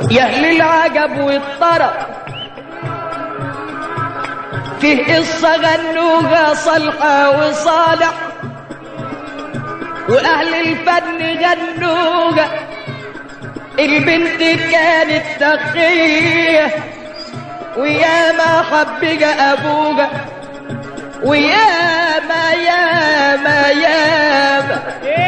يا اهل العجب والطرب فيه قصة غنوها صالحة وصالح وأهل الفن غنوها البنت كانت تقية ويا ما حبها أبوها ويا ما يا ما يا ما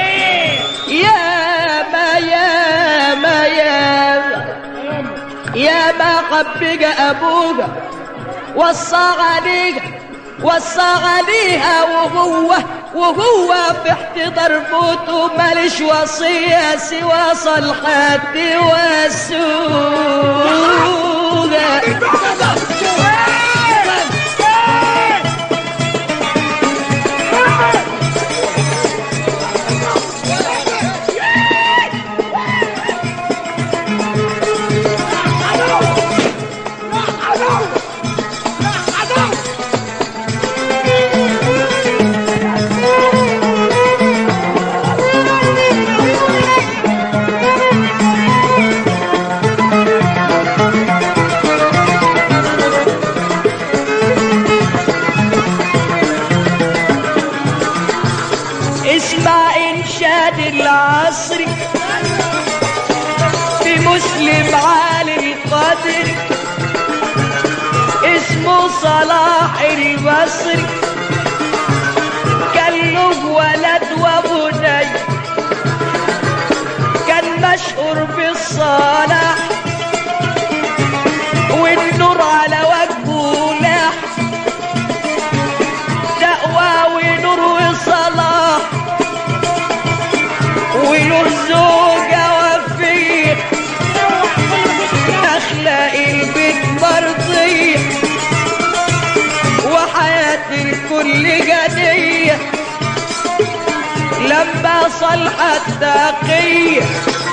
يا ما يا ما يا ما يا ما حبها أبوها وصى عليها وصى عليها وهو وهو في احتضار موته مالش وصية سوى صلحات وسوغة اسمع انشاد العصر في مسلم عالي القدر اسمه صلاح البصري كان له ولد وبني كان مشهور بالصلاح والنور على وجهه لاح تقوى ونور وصلاح وله زوجة وفيه أخلاق البيت مرضية وحياة الكل جدية لما صلحت تقية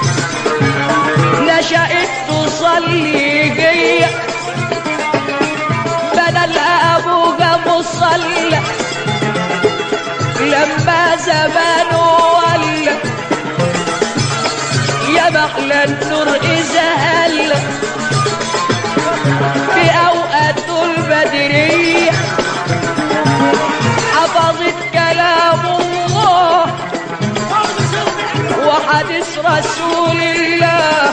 نشأت تصلي جية بدل أبوها مصلى لما زمانه ولا يا محلى النور إذا هل في أوقات البدرية حفظت كلام الله وحديث رسول الله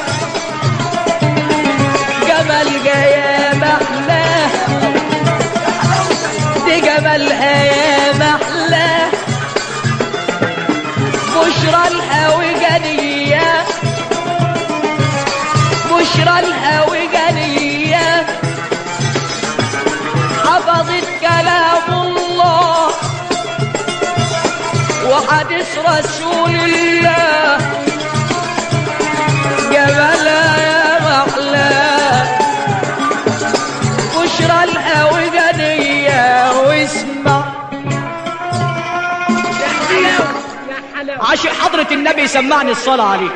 جمال يا محلاه دي جمالها يا محلاه بشرى الهوجانية بشرى الهوجانية حفظت كلام الله وحديث رسول الله جمالها يا محلاه بشرى الهوجانية واسمع عاشق حضرة النبي سمعني الصلاة عليك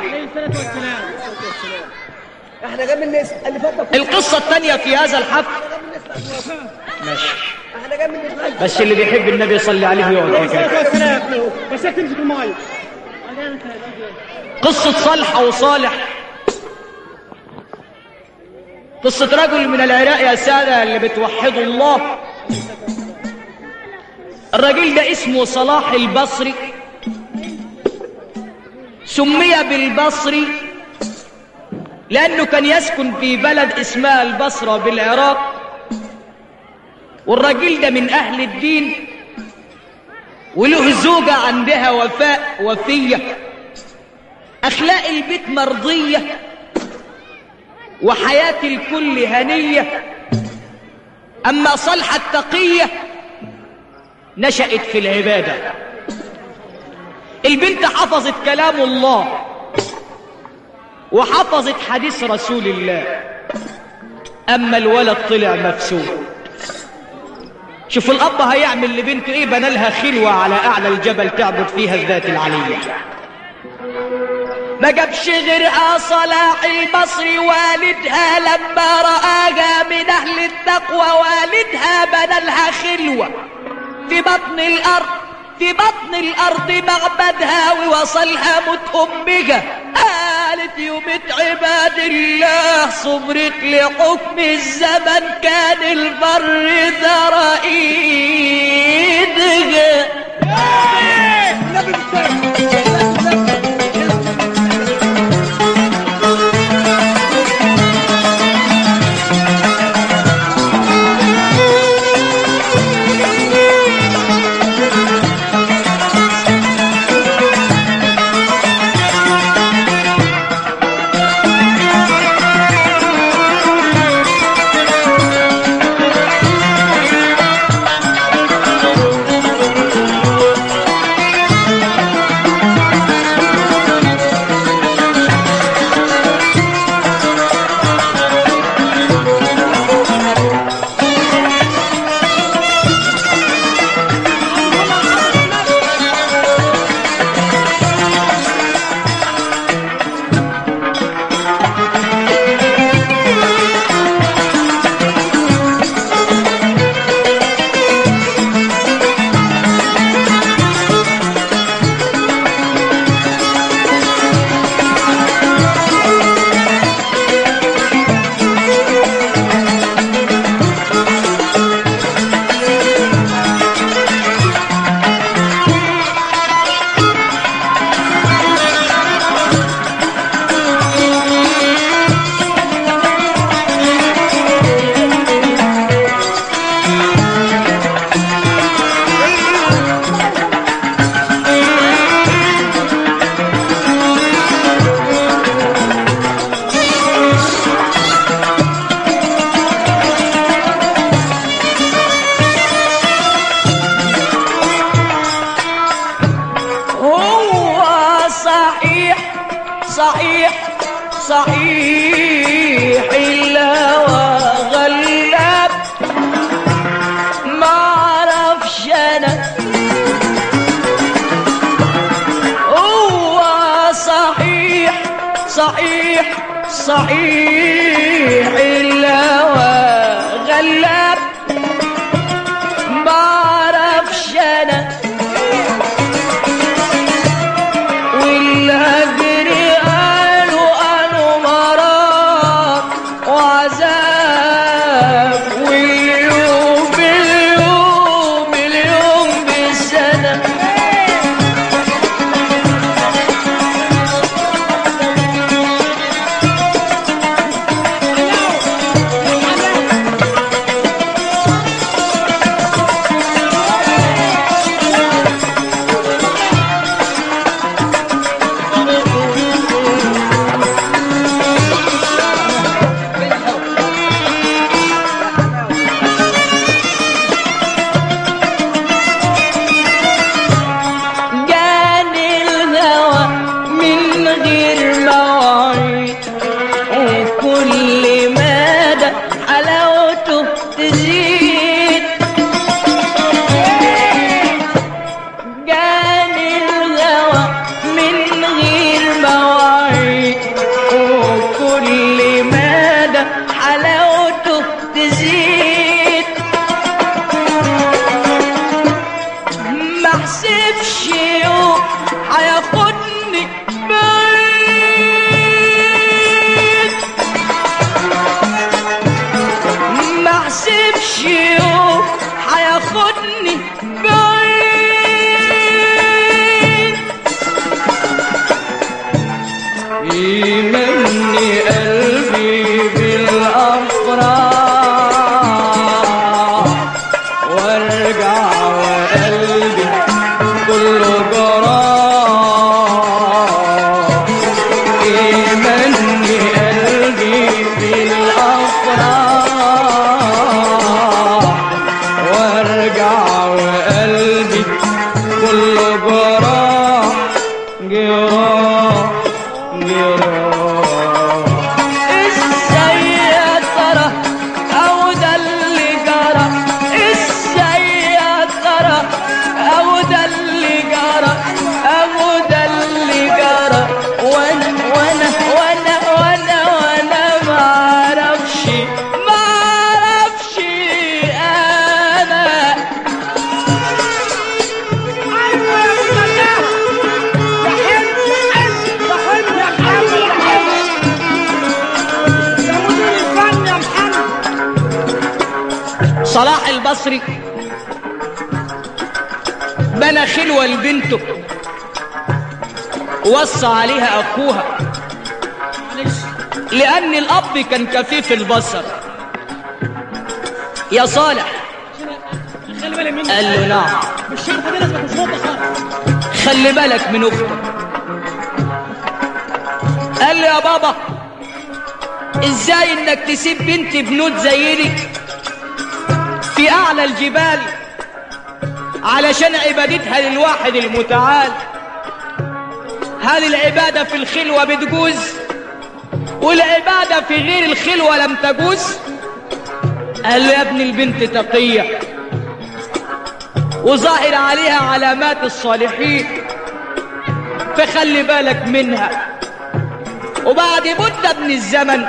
احنا جايين نسال اللي فات القصة الثانية في هذا الحفل ماشي احنا جايين نسال بس اللي بيحب النبي يصلي عليه ويقعد مكانه بس تمسك الماي قصة صالحة وصالح قصة رجل من العراق يا سادة اللي بتوحدوا الله الراجل ده اسمه صلاح البصري سمي بالبصري لأنه كان يسكن في بلد اسمها البصرة بالعراق والراجل ده من أهل الدين وله زوجة عندها وفاء وفية أخلاق البيت مرضية وحياة الكل هنية أما صلحة التقية نشأت في العبادة البنت حفظت كلام الله وحفظت حديث رسول الله أما الولد طلع مفسود شوف الأب هيعمل لبنته إيه بنى لها خلوة على أعلى الجبل تعبد فيها الذات العلية ما جابش غيرها صلاح البصري والدها لما رآها من أهل التقوى والدها بنى لها خلوة في بطن الأرض في بطن الأرض معبدها ووصلها موت أمها قالت ومت عباد الله صبرت لحكم الزمن كان البر ذرى ايدها النبي بالسلام هو صحيح صحيح صحيح الهوى غلاب ما اعرفش انا هو صحيح صحيح صحيح الهوى غلاب ما اعرفش انا والهجر قالوا قالوا مرار وعذاب واليوم باليوم اليوم بالسنة جاني الهوى من غير مواعيد وكل مدى حلاوته تزيد جاني الهوى من غير مواعيد وكل مدى حلاوته تزيد ما احسبش يوم هياخدني بعيد ما احسبش يوم هياخدني بعيد يمني قلبي بالافراح وارجع وقلبي كله جراح يمني قلبي بالافراح وارجع وقلبي كله جراح جراح جراح البصري بنى خلوة لبنته وصى عليها أخوها معلش لأن الأب كان كفيف البصر يا صالح خلي بالك مني قال له نعم مش شرط دي لازم تظبط خالص خلي بالك من أختك قال له يا بابا ازاي انك تسيب بنت بنوت زي دي في اعلى الجبال علشان عبادتها للواحد المتعال هل العبادة في الخلوة بتجوز والعبادة في غير الخلوة لم تجوز قال له يا ابن البنت تقية وظاهر عليها علامات الصالحين فخلي بالك منها وبعد مدة من الزمن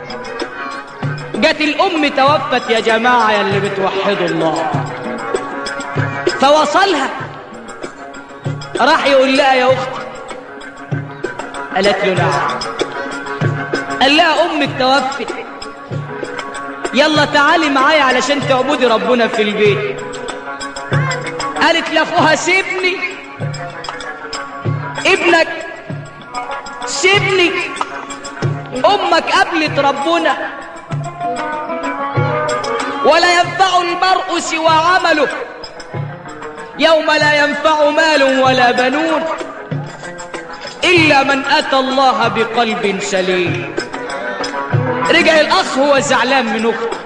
جت الأم توفت يا جماعة يا اللي بتوحدوا الله فوصلها راح يقول لها يا أختي قالت له نعم قال لها أمك توفت يلا تعالي معايا علشان تعبدي ربنا في البيت قالت لأخوها سيبني ابنك سيبني امك قبلت ربنا ولا ينفع المرء سوى عمله يوم لا ينفع مال ولا بنون الا من اتى الله بقلب سليم رجع الاخ هو زعلان من اخته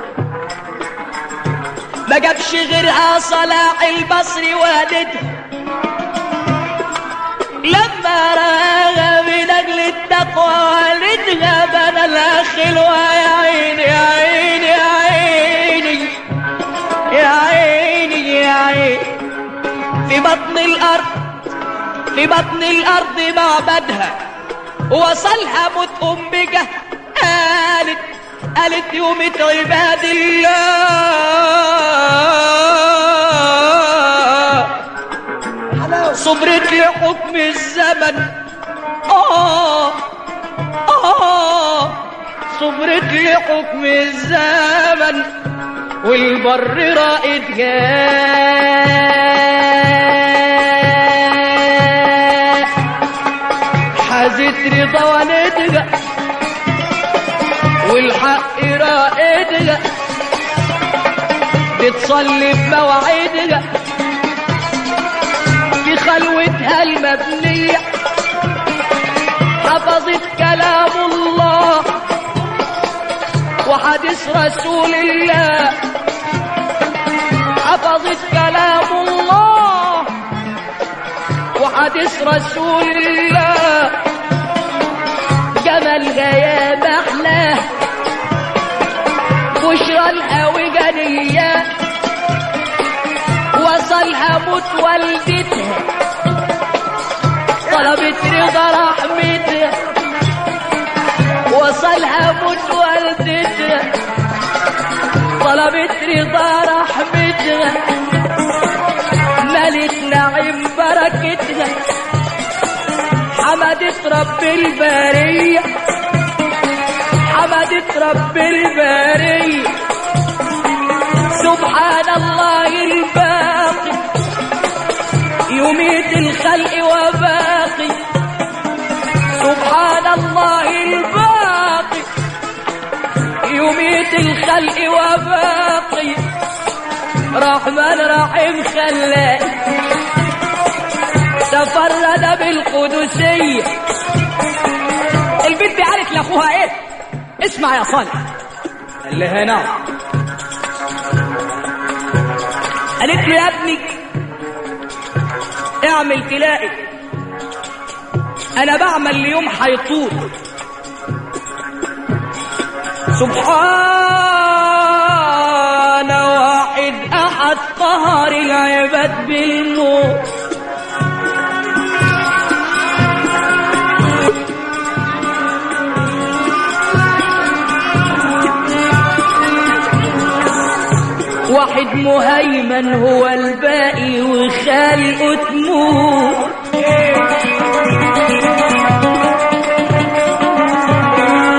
ما جابش غيرها صلاح البصري والدها لما راغ من اجل التقوى والدها بنى الاخلوة يا عيني يا عيني يا عيني يا عيني يا عيني في بطن الارض في بطن الارض معبدها وصلها موت امك قالت قالت يومة عباد الله حلاوة صبرت لحكم الزمن آه آه صبرت لحكم الزمن والبر رائد جاء حازت رضا والدها والحق رائدها بتصلي بمواعيدها في خلوتها المبنية حفظت كلام الله وحديث رسول الله حفظت كلام الله وحديث رسول الله جمالها يا محلاه بشرى الهوجانيه وصلها موت والدتها طلبت رضا رحمتها وصلها موت والدتها طلبت رضا رحمتها ملت نعيم بركتها حمدت رب البرية حمدت رب البرية سبحان الله الباقي يميت الخلق وباقي سبحان الله الباقي يميت الخلق وباقي رحمن رحيم خلاق تفرد بالقدسية البنت قالت لاخوها ايه اسمع يا صالح قال لها نعم قالت له يا ابني اعمل تلاقي انا بعمل ليوم هيطول سبحان واحد احد قهر العباد بالنور واحد مهيمن هو الباقي وخالقه تموت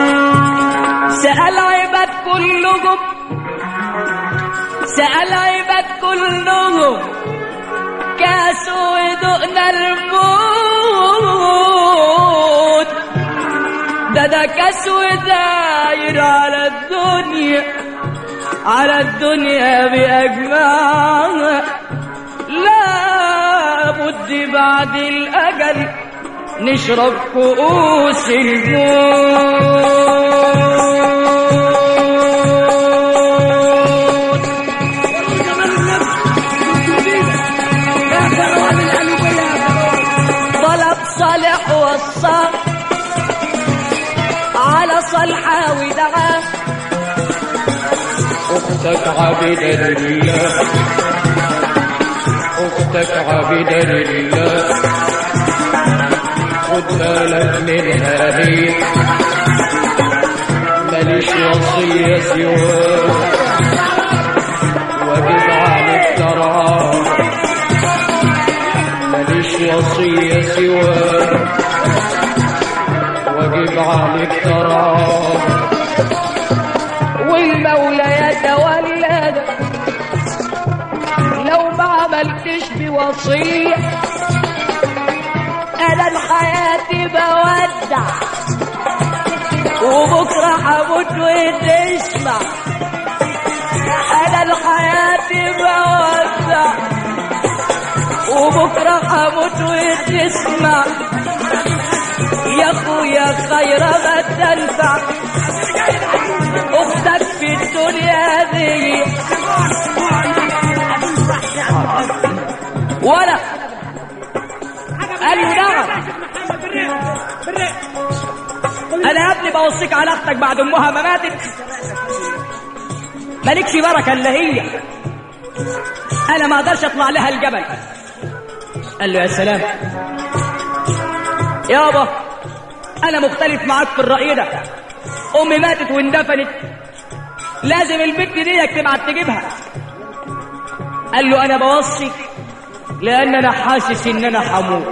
سأل عباد كلهم سأل عباد وده كسو داير على الدنيا على الدنيا بأجمعها لا بد بعد الأجل نشرب كؤوس الموت طلب صالح وصاه على صلحة ودعاه أختك عابدة لله أختك عابدة لله خد بالك منها هي ماليش وصية سواك واجب عليك ترعاها ماليش وصية سواك واجب عليك ترعاها والمولى يتولى لو ما عملتش بوصية أنا الحياة بودع وبكرة هموت وتسمع أنا الحياة بودع وبكرة هموت وتسمع يا أخويا خير ما تنفع اختك في الدنيا دي ولا قال له نعم انا يا ابني بوصيك على اختك بعد امها ما ماتت مالكش بركه الا هي انا ما اقدرش اطلع لها الجبل قال له يا سلام يابا انا مختلف معاك في الراي ده امي ماتت واندفنت لازم البنت ديك تبعت تجيبها قال له انا بوصي لان انا حاسس ان انا حموت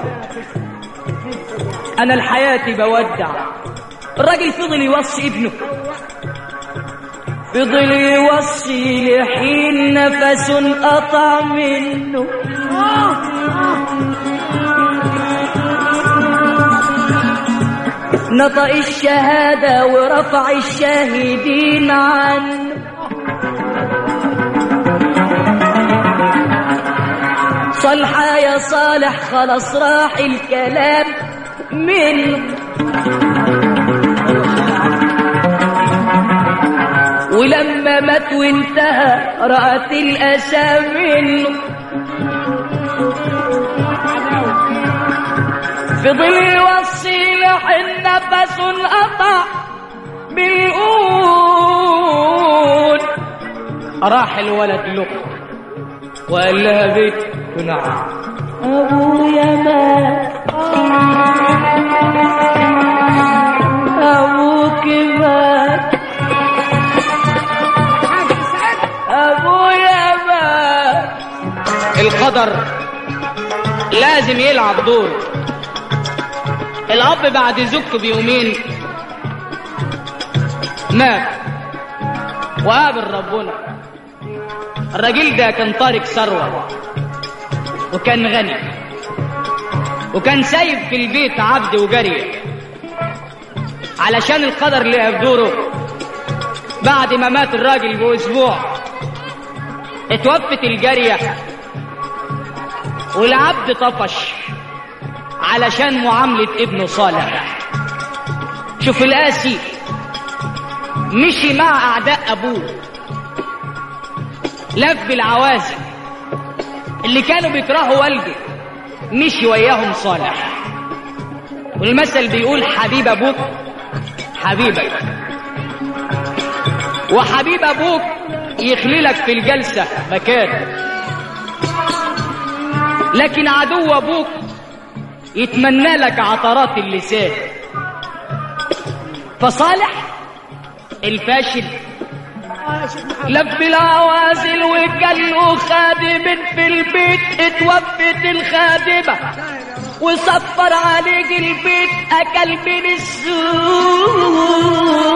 انا الحياة بودع الراجل فضل يوصي ابنه فضل يوصي لحين نفس قطع منه نطق الشهادة ورفع الشاهدين عنه صالحة يا صالح خلاص راح الكلام منه ولما مات وانتهى رأت الأسى منه فضل يوصي لحن نفس قطع بالقول راح الولد له وقال لها بيت نعم ابويا مات ابوك مات ابويا مات القدر لازم يلعب دور الاب بعد زوجته بيومين مات وقابل ربنا الراجل ده كان طارق ثروه وكان غني وكان سايب في البيت عبد وجري علشان القدر لقى في دوره بعد ما مات الراجل باسبوع اتوفت الجاريه والعبد طفش علشان معاملة ابنه صالح شوف القاسي مشي مع أعداء أبوه لف بالعوازل اللي كانوا بيكرهوا والده مشي وياهم صالح والمثل بيقول حبيب أبوك حبيبك وحبيب أبوك يخلي لك في الجلسة مكان لكن عدو أبوك يتمنى لك عطرات اللسان فصالح الفاشل لف العوازل وكان له خادم في البيت اتوفت الخادمة وصفر عليك البيت أكل من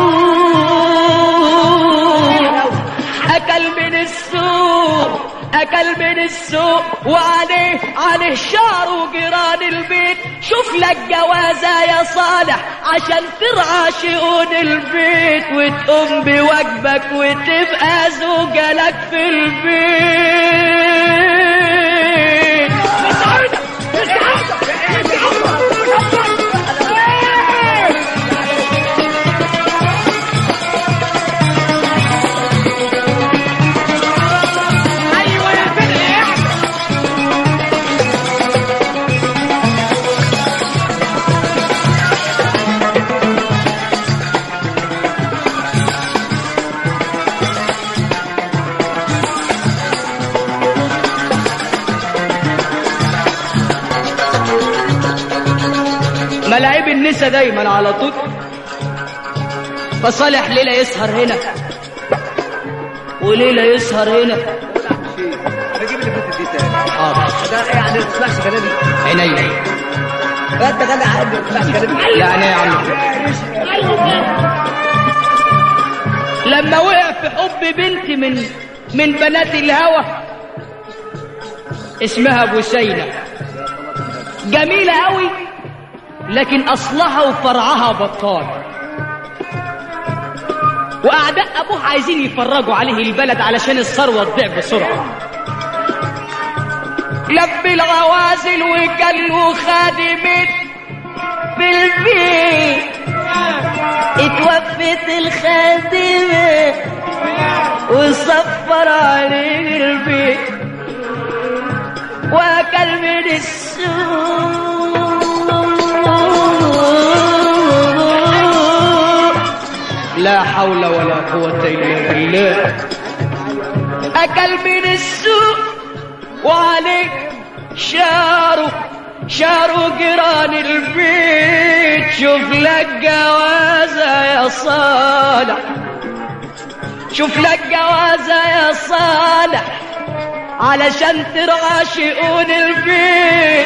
السوق أكل من السوق أكل اكل من السوق وعليه عليه شعر وجيران البيت شوف لك جوازة يا صالح عشان ترعى شؤون البيت وتقوم بواجبك وتبقى زوجة لك في البيت ايوه يا فتحي ملاعب النسا دايما على طول فصالح ليلة يسهر هنا وليلة يسهر هنا بجيب اللي فاتت دي تاني حاضر ده يعني ما تسمعش كلامي عينيا فانت غنى عني ما تسمعش كلامي يعني يا عم لما وقع في حب بنت من من بنات الهوى اسمها بوسينة جميلة قوي لكن أصلها وفرعها بطال وأعداء أبوه عايزين يفرجوا عليه البلد علشان الثروة تضيع بسرعة لب الغوازل وكان له خادمين في البيت اتوفت الخادمة وصفر عليه البيت واكل من السوق لا حول ولا قوة إلا بالله أكل من السوق وعليك شارو شارو جيران البيت شوف لك جوازة يا صالح شوف لك جوازة يا صالح علشان ترعى شؤون البيت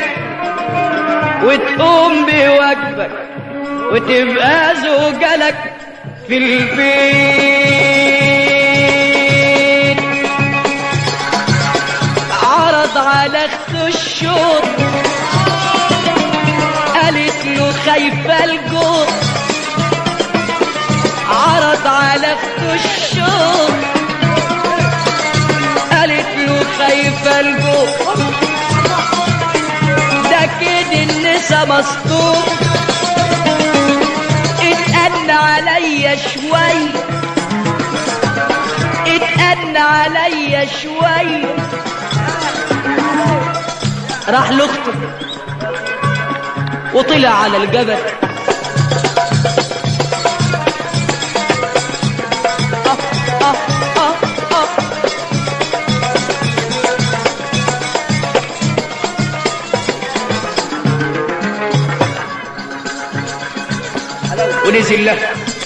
وتقوم بواجبك وتبقى زوجة لك في البيت عرض على اخته الشوط قالت له خايفة الجوط عرض على اخته الشوط قالت له خايفة الجوط ده كده النسا مسطور اتقن عليا شوي اتقن عليا شوي راح لاخته وطلع على الجبل آه آه آه آه. ونزل له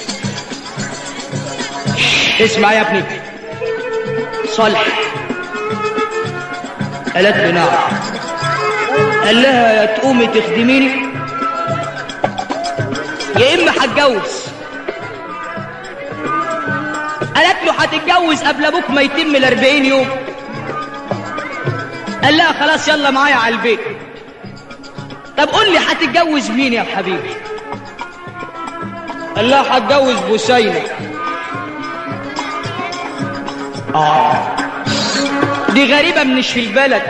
اسمع يا ابني صالح قالت له نعم قال لها يا تقومي تخدميني يا اما هتجوز قالت له هتتجوز قبل ابوك ما يتم الاربعين يوم قال لها خلاص يلا معايا على البيت طب قول لي هتتجوز مين يا حبيبي قال لها هتجوز بوسينة اه دي غريبة مش في البلد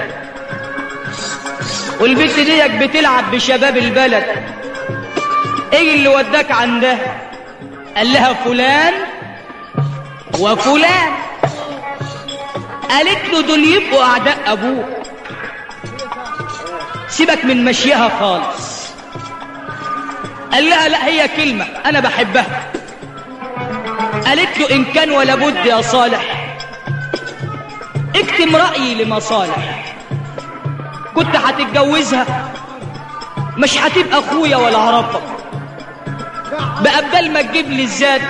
والبنت ديك بتلعب بشباب البلد ايه اللي وداك عندها قال لها فلان وفلان قالت له دول يبقوا اعداء ابوك سيبك من مشيها خالص قال لها لا هي كلمة انا بحبها قالت له ان كان ولا بد يا صالح اكتم رأيي لمصالح كنت هتتجوزها مش هتبقى اخويا ولا عرفك بقى بدل ما تجيب لي الزاد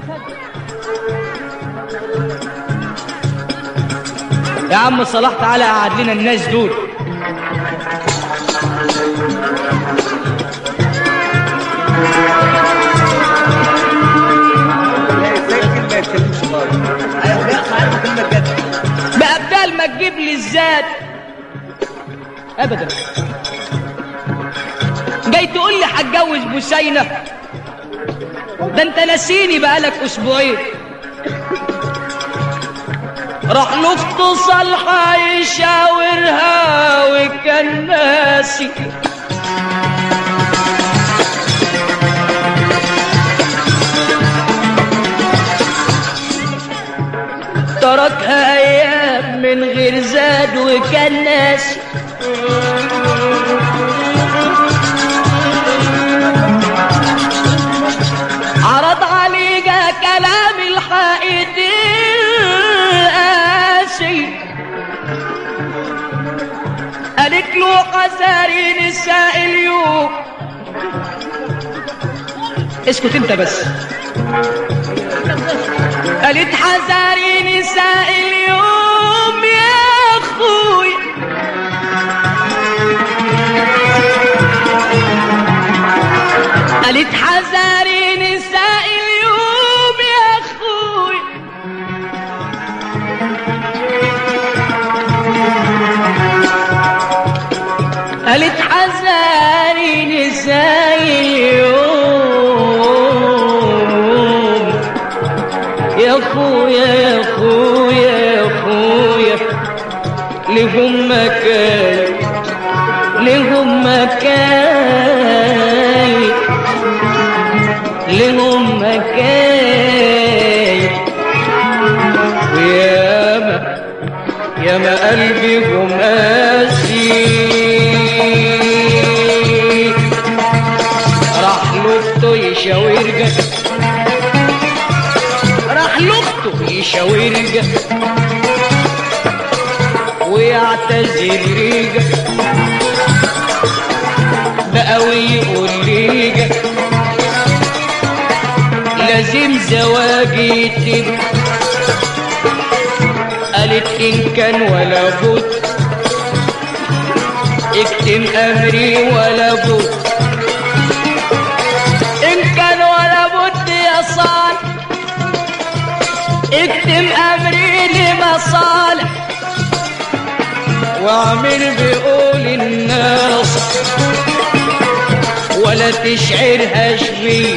يا عم صلاح تعالى قعد لنا الناس دول ازاي الكلمه ما يتكلمش خالص ايوه لا صحيح كلمه جد بقى بدل ما تجيب لي الزاد ابدا جاي تقول لي هتجوز بوسينة ده انت ناسيني بقالك اسبوعين راح له اتصال هيشاورها وكان ناسي تركها ايام من غير زاد وكان ناسي عرض عليك كلام الحائط القاسي قالت له قساري نساء اليوم اسكت انت بس قالت حذاري نساء اليوم يا اخوي قالت حذاري نساء اليوم يا اخوي قالت حذاري نساء اليوم يا اخويا يا اخويا يا اخويا لهم مكان لهم مكان لهم مكان وياما ياما قلبهم قاسي راح له يشاورجك راح لاخته يشاورجك ويعتذر ليجا بقى ويقول ليجا لازم زواجي يتم قالت ان كان ولا بد اكتم امري ولا بد ان كان ولا بد يا صالح اكتم امري لمصالح واعمل بقول الناس ولا تشعرهاش بيه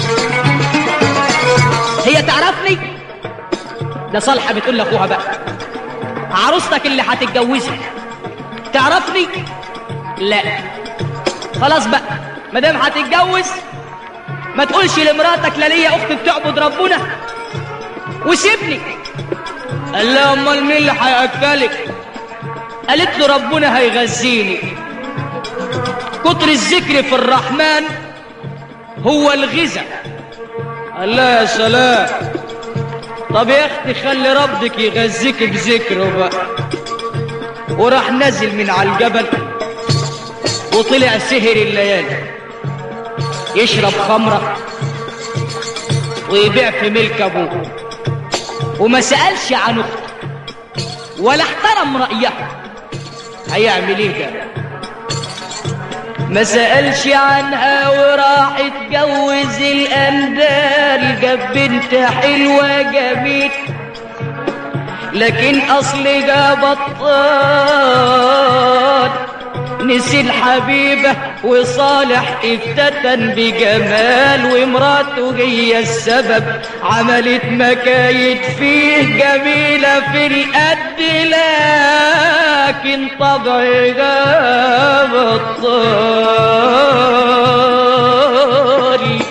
هي تعرفني ده صالحة بتقول لاخوها بقى عروستك اللي هتتجوزها تعرفني لا خلاص بقى ما دام هتتجوز ما تقولش لمراتك لا ليا اخت بتعبد ربنا وسيبني قال لها امال مين اللي هياكلك قالت له ربنا هيغذيني كتر الذكر في الرحمن هو الغذاء قال لها يا سلام طب يا اختي خلي ربك يغذيك بذكره بقى وراح نزل من على الجبل وطلع سهر الليالي يشرب خمره ويبيع في ملك ابوه وما سالش عن اخته ولا احترم رايها هيعمل ايه ده ما سألش عنها وراح اتجوز الأندال جاب بنت حلوة جميل لكن أصل جاب بطال نسي الحبيبة وصالح افتتن بجمال ومراته هي السبب عملت مكايد فيه جميلة في القد لكن طبعها بطال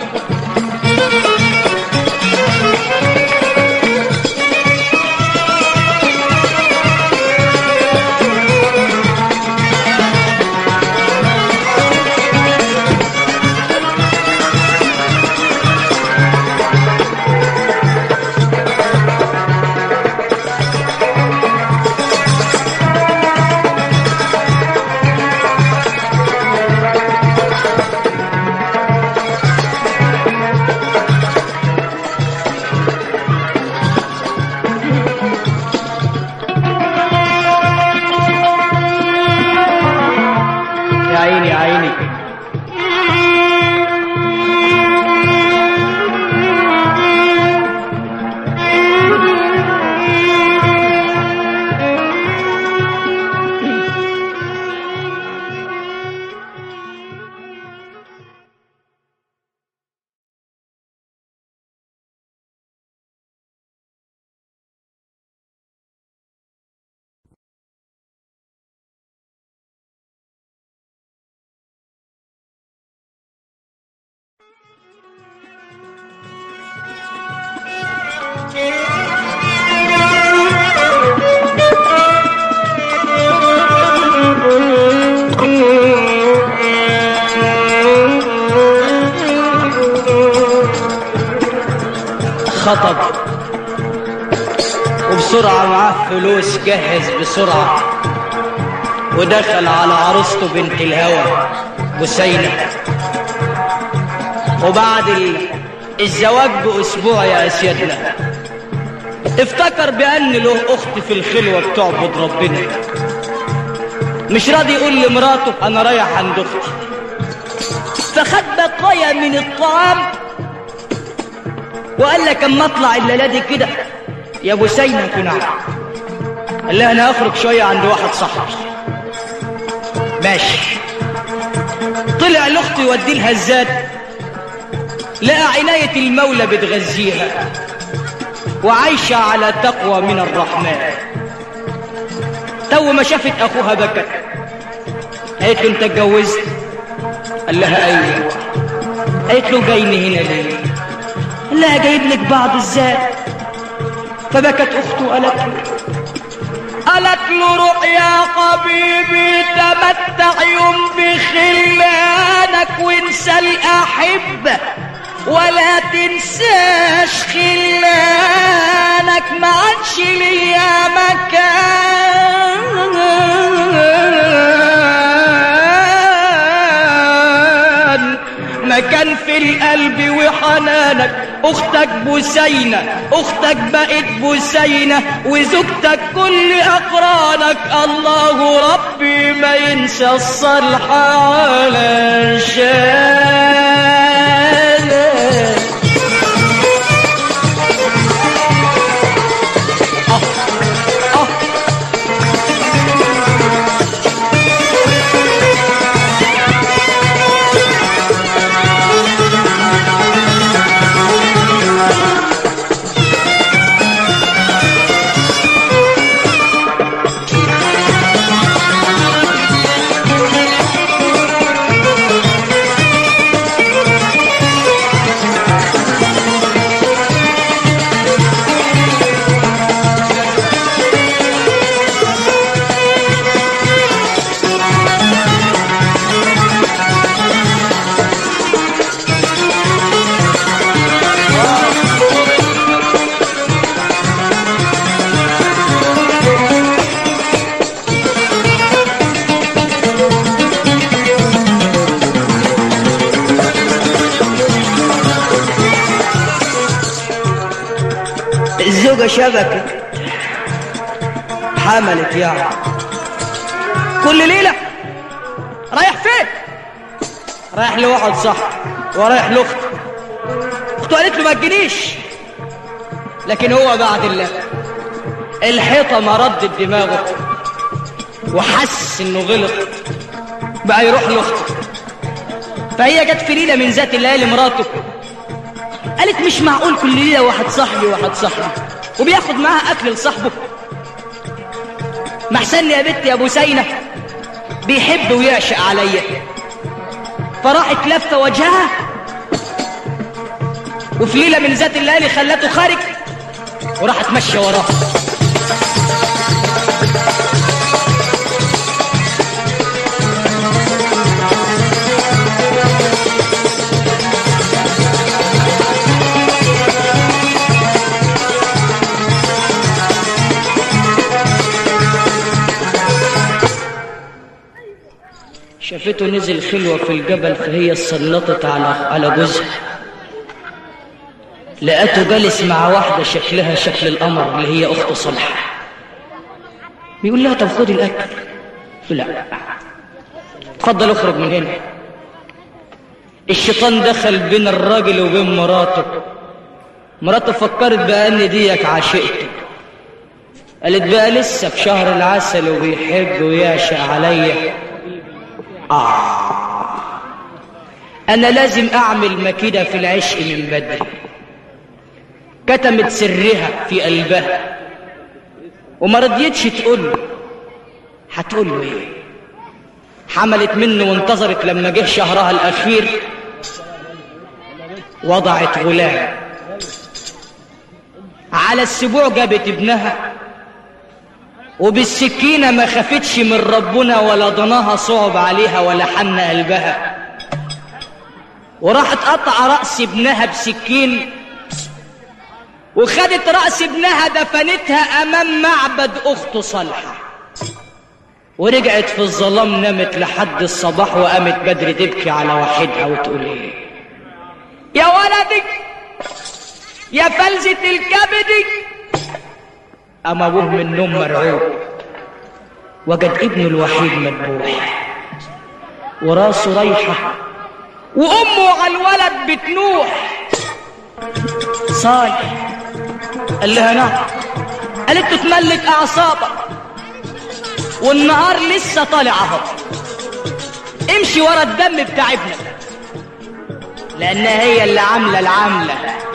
خطب وبسرعة معاه فلوس جهز بسرعة ودخل على عروسته بنت الهوى بسينة وبعد ال- الزواج بأسبوع يا أسيادنا افتكر بأن له أخت في الخلوة بتعبد ربنا مش راضي يقول لمراته أنا رايح عند أختي فخد بقايا من الطعام وقال لك اما اطلع الليله دي كده يا ابو سينا نعم قال لها انا هخرج شويه عند واحد صاحبي ماشي طلع لاخته يودي لها الزاد لقى عنايه المولى بتغذيها وعايشه على تقوى من الرحمن تو ما شافت اخوها بكت قالت له انت اتجوزت قال لها ايوه قالت له جايني هنا ليه قال لها جايب لك بعض الزاد فبكت اخته وقالت له قالت له روح يا حبيبي تمتع يوم بخلانك وانسى الاحبه ولا تنساش خلانك ما عادش ليا مكان مكان في القلب وحنانك اختك بسينة اختك بقت بسينة وزوجتك كل اقرانك الله ربي ما ينسى الصالح على شانك الزوجة شبكت حملت يعني كل ليلة رايح فين رايح لواحد صاحبي ورايح لاخته اخته قالت له ما تجينيش لكن هو بعد الله الحيطة ما ردت دماغه وحس انه غلط بقى يروح لاخته فهي جت في ليلة من ذات الليالي مراته قالت مش معقول كل ليلة واحد صاحبي واحد صاحبي وبياخد معاها أكل لصاحبه ما احسن يا بنت يا أبو سينة بيحب ويعشق عليا فراحت لفة وجهها وفي ليلة من ذات الليالي خلته خارج وراحت ماشية وراه شافته نزل خلوة في الجبل فهي سلطت على على جوزها لقته جالس مع واحدة شكلها شكل القمر اللي هي أخته صالحة بيقول لها طب خدي الأكل قلت له لا اتفضل اخرج من هنا الشيطان دخل بين الراجل وبين مراته مراته فكرت بقى ان ديك عاشقته قالت بقى لسه في شهر العسل وبيحب ويعشق عليا آه أنا لازم أعمل مكيدة في العشق من بدري كتمت سرها في قلبها وما رضيتش تقول له هتقول له ايه حملت منه وانتظرت لما جه شهرها الأخير وضعت غلام على السبوع جابت ابنها وبالسكينة ما خفتش من ربنا ولا ضناها صعب عليها ولا حن قلبها وراحت قطع رأس ابنها بسكين وخدت رأس ابنها دفنتها أمام معبد أخته صالحة ورجعت في الظلام نامت لحد الصباح وقامت بدري تبكي على وحيدها وتقول ايه يا ولدي يا فلزة الكبد قام ابوه من النوم مرعوب وجد ابنه الوحيد مذبوح وراسه رايحة وأمه على الولد بتنوح صالح قال لها نعم قالت له تملك أعصابك والنهار لسه طالع اهو امشي ورا الدم بتاع ابنك لانها هي اللي عامله العامله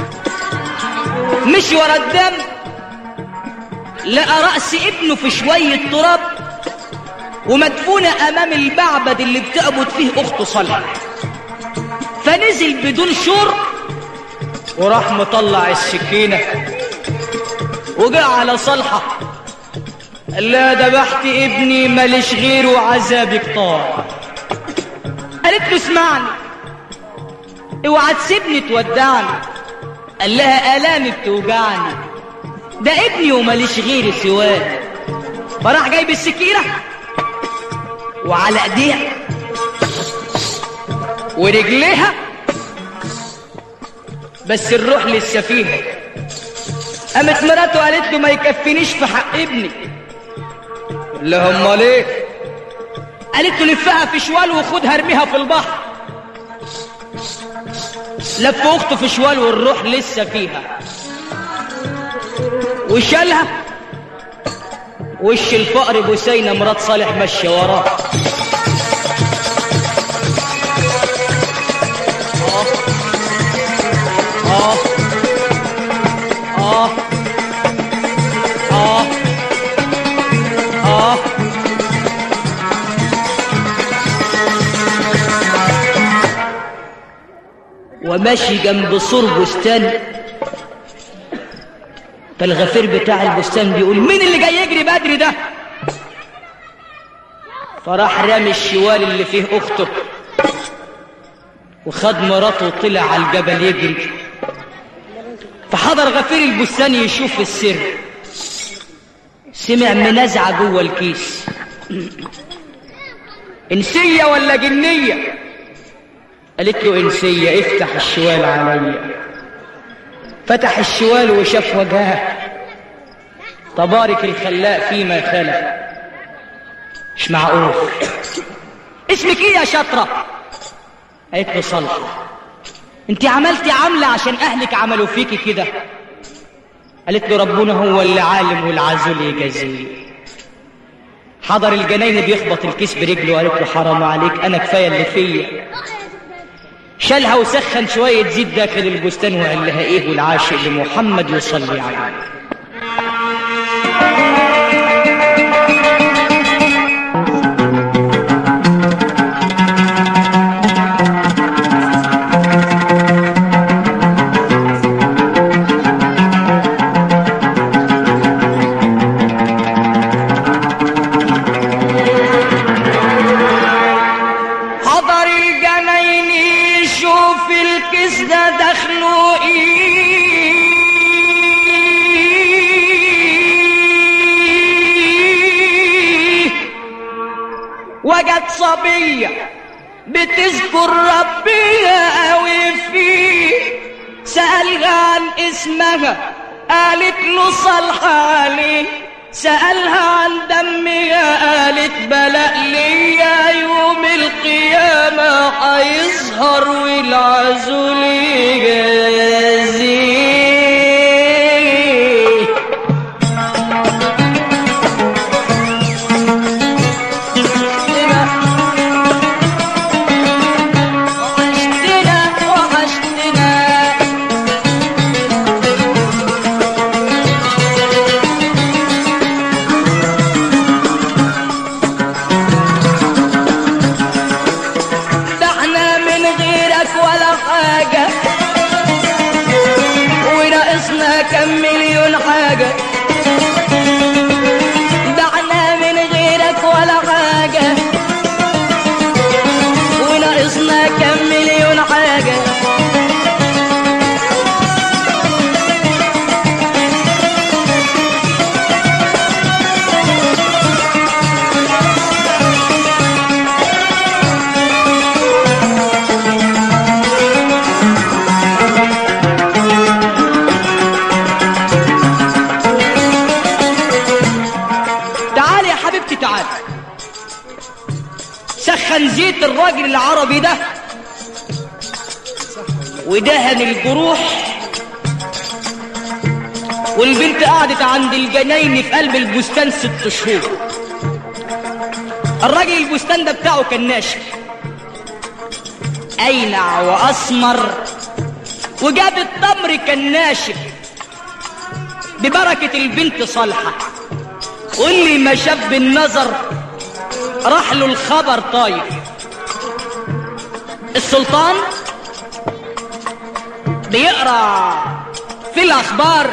مشي ورا الدم لقى راس ابنه في شويه تراب ومدفونه امام المعبد اللي بتعبد فيه اخته صالحه فنزل بدون شر وراح مطلع السكينه وجاء على صالحه قال لها ذبحت ابني ماليش غيره عذابك طار قالت له اسمعني اوعى تسيبني تودعني قال لها الامي بتوجعني ده ابني وماليش غيري سواه فراح جايب السكينه وعلى ايديها ورجليها بس الروح لسه فيها قامت مراته قالت له ما يكفينيش في حق ابني قال لها امال ايه قالت له لفها في شوال وخدها ارميها في البحر لف اخته في شوال والروح لسه فيها وشالها وش الفقر بسينة مرات صالح ماشية وراه آه آه آه آه وماشي جنب سور بستان فالغفير بتاع البستان بيقول مين اللي جاي يجري بدري ده فراح رامي الشوال اللي فيه اخته وخد مراته وطلع على الجبل يجري فحضر غفير البستان يشوف السر سمع منازعة جوه الكيس انسية ولا جنية قالت له انسية افتح الشوال عليا فتح الشوال وشاف وجهها تبارك الخلاق فيما خلق مش معقول اسمك ايه يا شطرة قالت له صالحة انت عملتي عملة عشان اهلك عملوا فيكي كده قالت له ربنا هو اللي عالم والعزول يجازيه حضر الجناين بيخبط الكيس برجله وقالت له حرام عليك انا كفايه اللي فيا شالها وسخن شويه زيت داخل البستان وقال لها ايه والعاشق لمحمد يصلي عليه حضر الجناين يشوف الكيس ده دخله ايه وجد صبية بتذكر ربها قوي فيه سألها عن اسمها قالت له صالحة عليه سألها عن دمها قالت بلأ ليا يوم القيامة هيظهر والعزول يجازيه وحشتنا وحشتنا ده احنا من غيرك ولا حاجة الراجل العربي ده ودهن الجروح والبنت قعدت عند الجناين في قلب البستان ست شهور الراجل البستان ده بتاعه كان ناشف اينع واسمر وجاب التمر كان ناشف ببركة البنت صالحة واللي ما شاف بالنظر راح له الخبر طاير السلطان بيقرا في الاخبار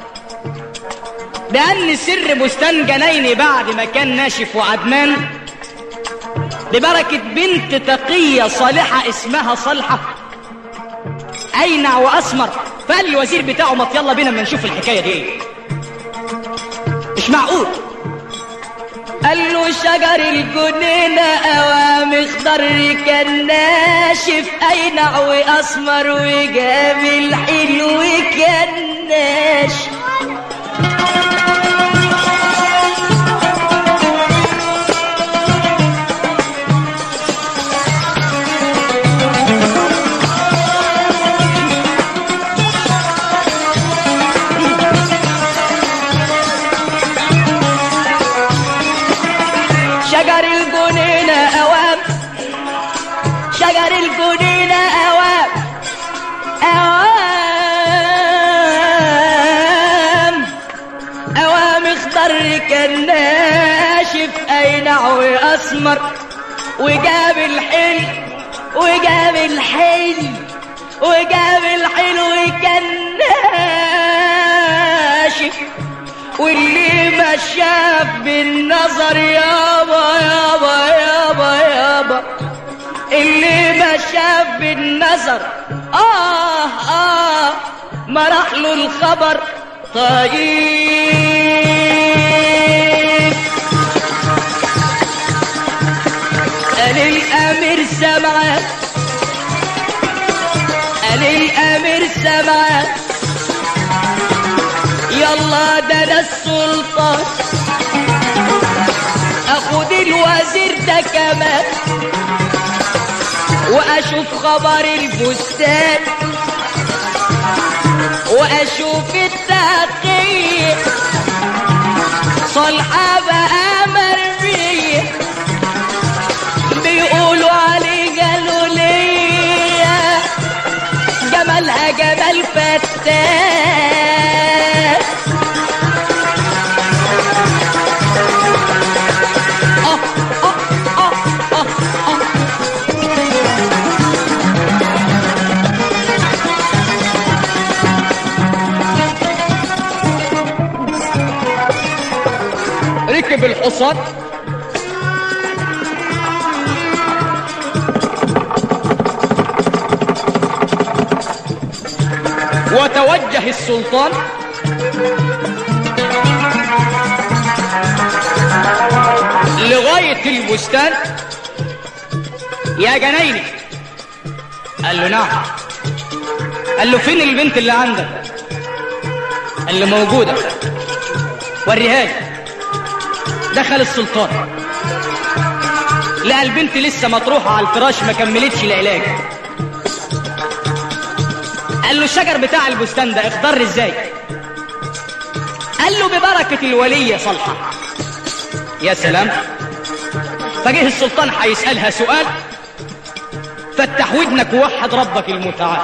بان سر بستان جنايني بعد ما كان ناشف وعدمان ببركة بنت تقية صالحة اسمها صالحة أينع وأسمر فقال الوزير بتاعه ما يلا بينا ما نشوف الحكاية دي ايه مش معقول قال له شجر الجنينة أوام اخضر كان ناشف أينع وأسمر وجاب الحلو كان ناشف شجر الجنينة أوام شجر الجنينة أوام أوام أوام اخضر كان ناشف أينع وأسمر وجاب الحلو وجاب الحلو وجاب الحلو كان ناشف واللي ما شاف بالنظر يابا يابا يابا يابا اللي ما شاف بالنظر آه آه ما راح له الخبر طيب قال الأمير سمعه قال الأمير سمعه يلا ده انا السلطان اخد الوزير ده كمان واشوف خبر البستان واشوف التحقيق صالحة بقى مرمية بيقولوا عليه قالوا ليا جمالها جمال فتان آه آه آه آه آه ركب الحصان وتوجه السلطان لغاية البستان يا جنايني قال له نعم قال له فين البنت اللي عندك قال له موجودة وريها لي دخل السلطان لقى البنت لسه مطروحة على الفراش ما كملتش العلاج قال له الشجر بتاع البستان ده اخضر ازاي قال له ببركة الولية صالحة يا سلام فجه السلطان هيسألها سؤال فتح ودنك ووحد ربك المتعال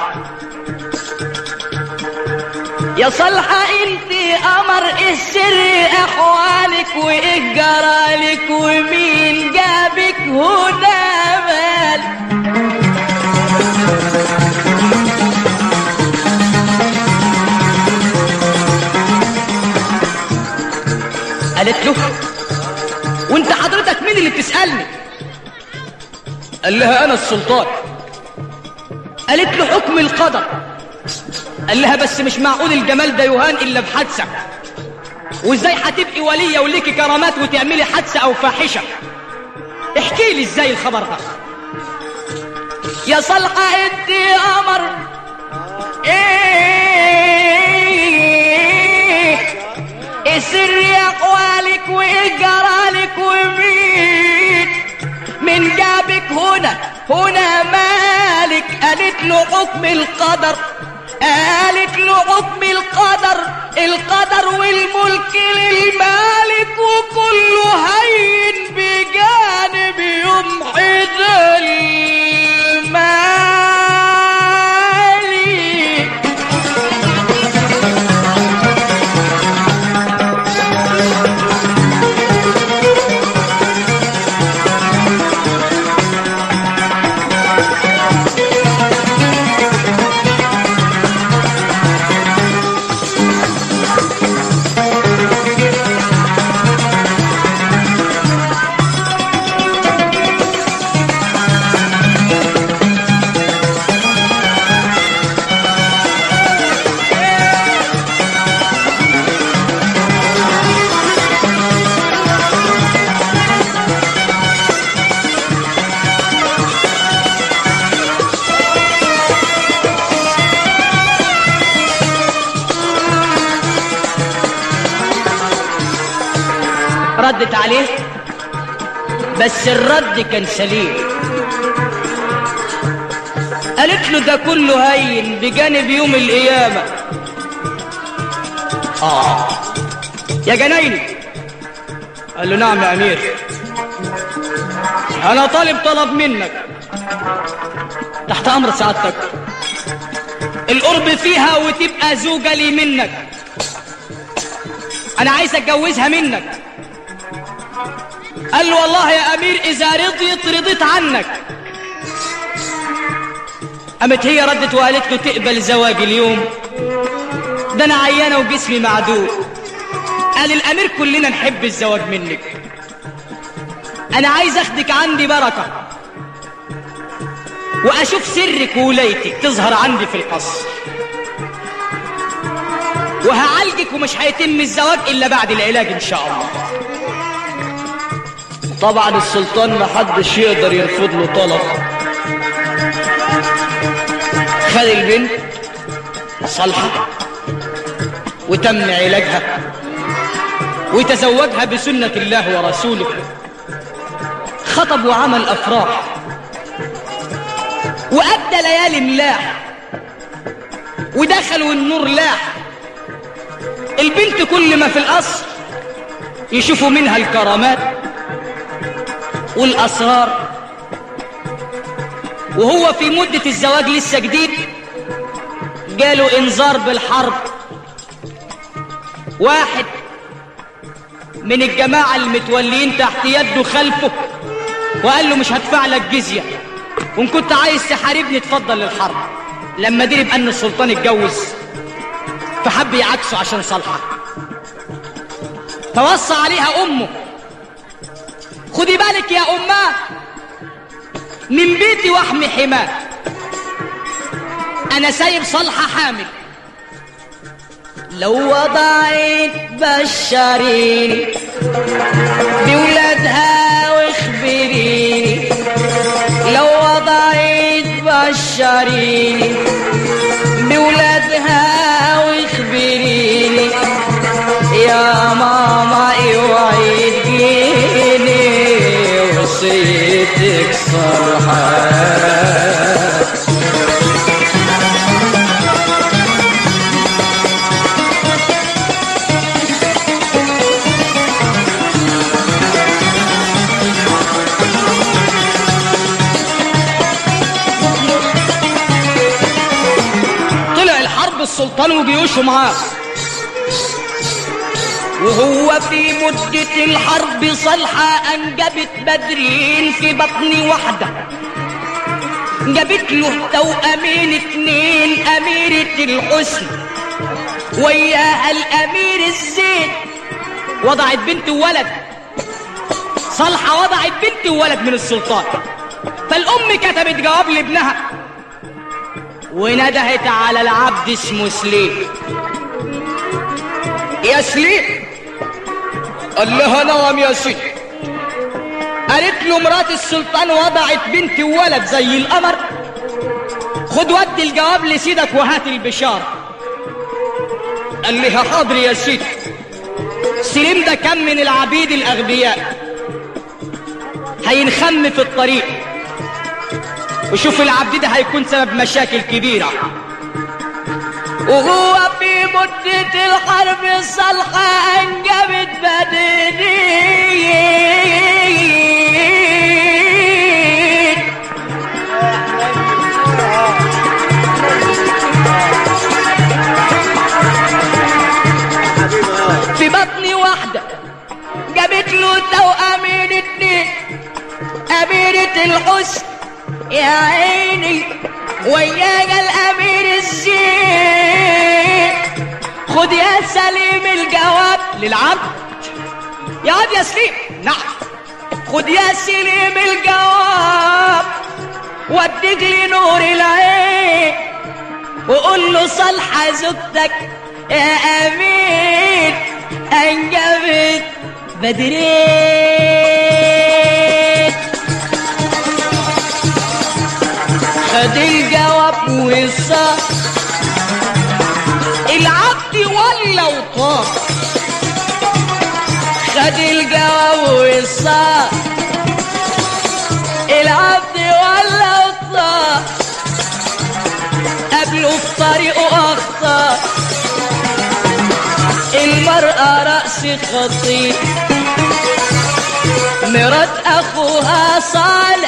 يا صالحة انت قمر ايه سر احوالك وايه جرالك ومين جابك هنا مالك قالت له وانت حضرتك مين اللي بتسألني قال لها انا السلطان قالت له حكم القدر قال لها بس مش معقول الجمال ده يهان الا بحادثه وازاي هتبقي وليه وليكي كرامات وتعملي حادثه او فاحشه احكي لي ازاي الخبر ده يا صالحه انت قمر ايه ايه سر اقوالك وايه جرالك ومين من جابك هو هنا هنا مالك قالت له حكم القدر قالت له حكم القدر القدر والملك للمالك وكله هين بجانب يمحي المالك ردت عليه بس الرد كان سليم قالت له ده كله هين بجانب يوم القيامة آه يا جنايني قال له نعم يا أمير أنا طالب طلب منك تحت أمر سعادتك القرب فيها وتبقى زوجة لي منك أنا عايز أتجوزها منك قال له والله يا أمير إذا رضيت رضيت عنك قامت هي ردت وقالت له تقبل زواج اليوم ده أنا عيانة وجسمي معدود قال الأمير كلنا نحب الزواج منك أنا عايز أخدك عندي بركة وأشوف سرك وولايتك تظهر عندي في القصر وهعالجك ومش هيتم الزواج إلا بعد العلاج إن شاء الله طبعا السلطان ما حدش يقدر يرفض له طلب خد البنت صالحة وتم علاجها وتزوجها بسنة الله ورسوله خطب وعمل أفراح وأدى ليالي ملاح ودخلوا النور لاح البنت كل ما في القصر يشوفوا منها الكرامات والأسرار وهو في مدة الزواج لسه جديد جاله إنذار بالحرب واحد من الجماعة المتولين تحت يده خلفه وقال له مش هدفع لك جزية وإن كنت عايز تحاربني اتفضل للحرب لما دري بأن السلطان اتجوز فحب يعكسه عشان صالحة فوصى عليها أمه خدي بالك يا أماه من بيتي واحمي حماه أنا سايب صالحة حامل لو وضعت بشريني بولادها واخبريني لو وضعت بشريني بولادها واخبريني يا ماما اوعي تجيني وصيتك صرحة طلع الحرب السلطان وجيوشه معاه وهو في مدة الحرب صالحة أنجبت بدرين في بطن واحدة جابت له توأمين اتنين أميرة الحسن وياها الأمير الزين وضعت بنت وولد صالحة وضعت بنت وولد من السلطان فالأم كتبت جواب لابنها وندهت على العبد اسمه سليم يا سليم قال لها نعم يا سيدي قالت له مرات السلطان وضعت بنت وولد زي القمر خد ودي الجواب لسيدك وهات البشارة قال لها حاضر يا سيدي سليم ده كان من العبيد الأغبياء هينخم في الطريق وشوف العبد ده هيكون سبب مشاكل كبيرة وهو في مدة الحرب الصالحة أنجبت بدنين في بطن واحدة جابت له توأمين اتنين أميرة الحسن يا عيني وياها الأمير الزين خد يا سليم الجواب للعبد يا عاد يا سليم نعم خد يا سليم الجواب وديك لي نور العين وقول له صالحة زوجتك يا أمين أنجبت بدرين خد الجواب وصار العبد ولا وطار خد الجواب وصار العبد ولا وطار قبله في طريقه أخطار المرأة رأس خطير مرات أخوها صالح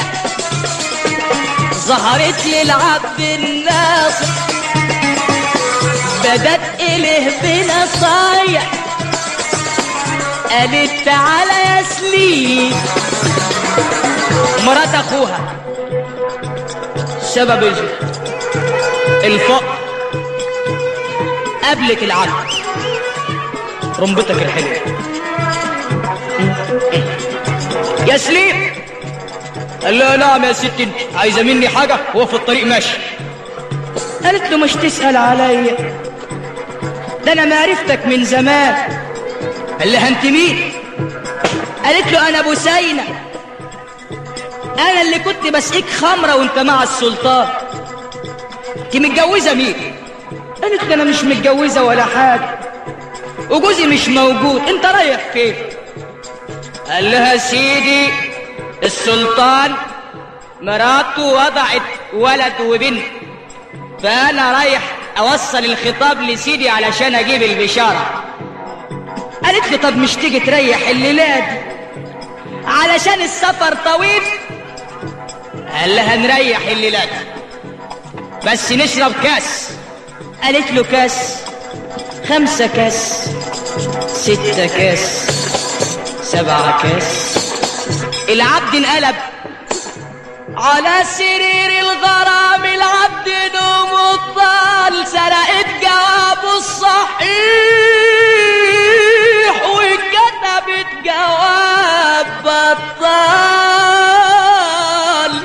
ظهرت للعبد الناصر بدت إليه بنصايح قالت تعالى يا سليم مرات اخوها سبب ال- الفقر قبلك العبد رمبتك الحلوة يا سليم قال له نعم يا ست انت عايزه مني حاجه هو في الطريق ماشي قالت له مش تسال عليا ده انا معرفتك من زمان قال لها انت مين قالت له انا بوسينه انا اللي كنت بسقيك خمره وانت مع السلطان انت متجوزه مين قالت له انا مش متجوزه ولا حاجه وجوزي مش موجود انت رايح فين قال لها سيدي السلطان مراته وضعت ولد وبنت فانا رايح اوصل الخطاب لسيدي علشان اجيب البشاره قالت له طب مش تيجي تريح الليله دي علشان السفر طويل قال لها نريح الليله دي بس نشرب كاس قالت له كاس خمسة كاس ستة كاس سبعة كاس العبد انقلب على سرير الغرام العبد نوم الطال سرقت جوابه الصحيح وكتبت جواب بطال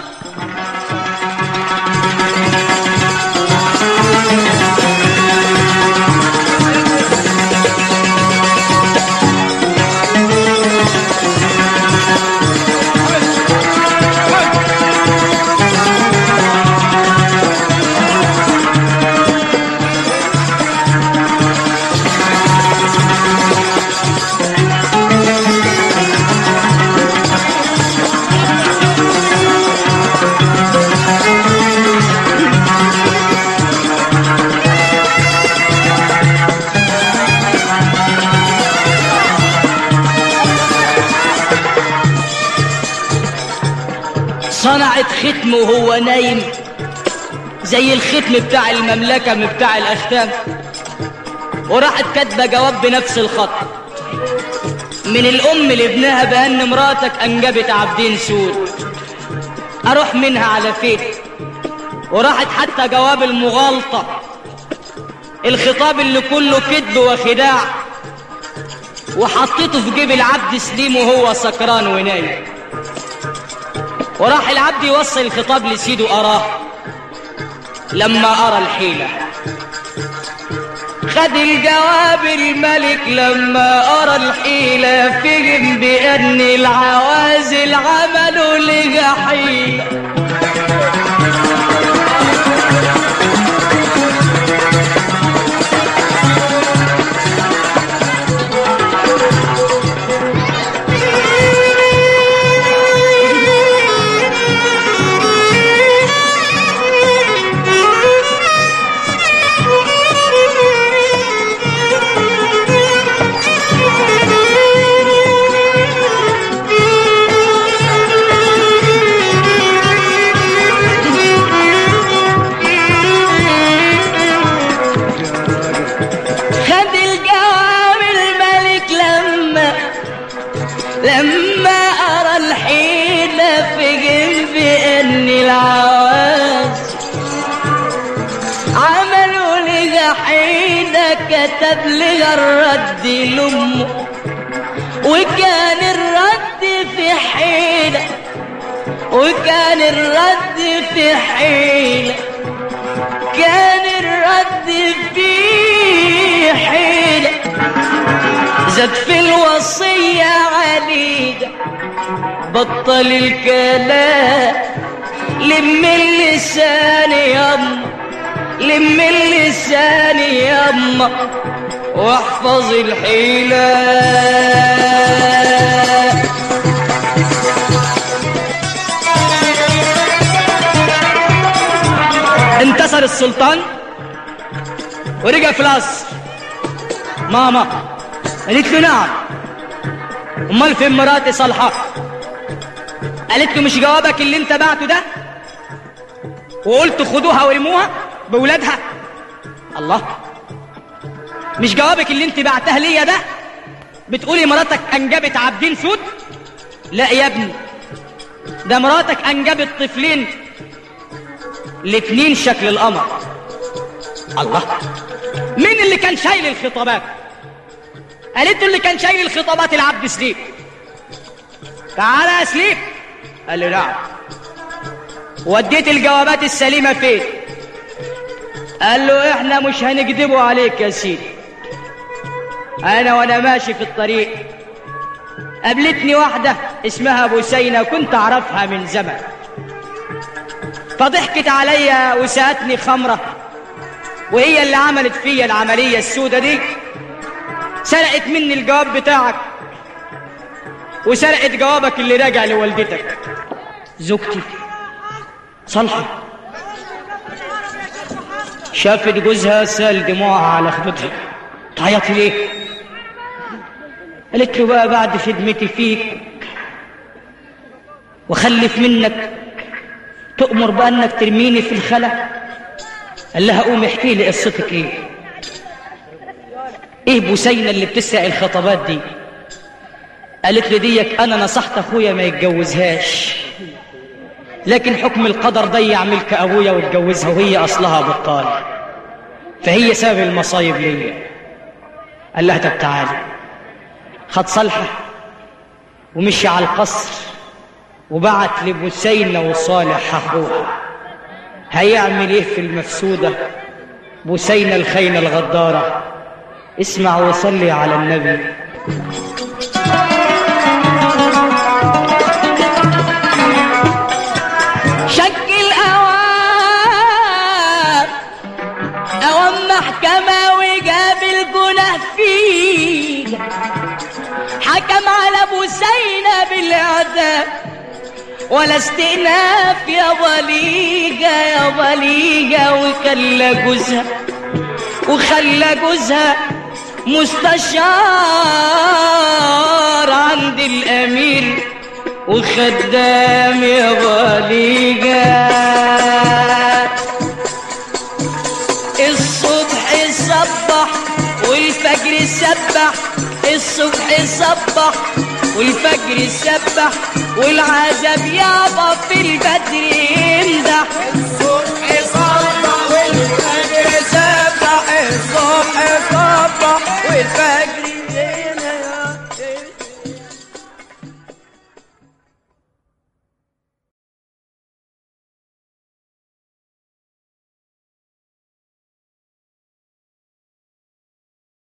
صنعت ختم وهو نايم زي الختم بتاع المملكة من بتاع الأختام وراحت كاتبة جواب بنفس الخط من الأم لابنها بأن مراتك أنجبت عبدين سود أروح منها على فين وراحت حتى جواب المغالطة الخطاب اللي كله كذب وخداع وحطيته في جيب العبد سليم وهو سكران ونايم وراح العبد يوصل الخطاب لسيده أراه لما أرى الحيلة خد الجواب الملك لما أرى الحيلة فهم بأن العوازل عملوا لجحيلة كتب لي الرد لأمه وكان الرد في حيلة وكان الرد في حيلة كان الرد في حيلة زاد في الوصية عليك بطل الكلام لم اللسان يما لم اللسان يما واحفظ الحيلة انتصر السلطان ورجع في القصر ماما قالت له نعم امال فين مراتي صالحه قالت له مش جوابك اللي انت بعته ده وقلت خدوها ورموها بولادها الله مش جوابك اللي انت بعتها ليا ده بتقولي مراتك انجبت عبدين سود لا يا ابني ده مراتك انجبت طفلين الاتنين شكل القمر الله مين اللي كان شايل الخطابات قالت له اللي كان شايل الخطابات العبد سليم تعالى يا سليم قال له نعم وديت الجوابات السليمة فين قال له احنا مش هنكذبوا عليك يا سيدي انا وانا ماشي في الطريق قابلتني واحدة اسمها بوسينة كنت اعرفها من زمن فضحكت عليا وسأتني خمرة وهي اللي عملت فيا العملية السودة دي سرقت مني الجواب بتاعك وسرقت جوابك اللي راجع لوالدتك زوجتي صالحة شافت جوزها سال دموعها على خدودها تعيط ليه قالت له بقى بعد خدمتي فيك وخلف منك تؤمر بأنك ترميني في الخلا قال لها قومي احكي لي قصتك ايه ايه بوسينة اللي بتسرق الخطابات دي قالت لي ديك انا نصحت اخويا ما يتجوزهاش لكن حكم القدر ضيع ملك ابويا واتجوزها وهي اصلها بطال فهي سبب المصايب ليا قال لها طب تعالي خد صالحة ومشي على القصر وبعت لبسينة وصالح أخوها هيعمل إيه في المفسودة بسينة الخينة الغدارة اسمع وصلي على النبي شكل أوام أوام محكمة وجاب الجناه فيه حكم على بوسينة بالإعدام ولا استئناف يا وليجة يا وليجة وخلى جوزها وخلى جوزها مستشار عند الأمير وخدام يا وليجة الصبح صبح والفجر سبح الصبح صبح والفجر سبح والعذاب يابا في البدر يمدح الصبح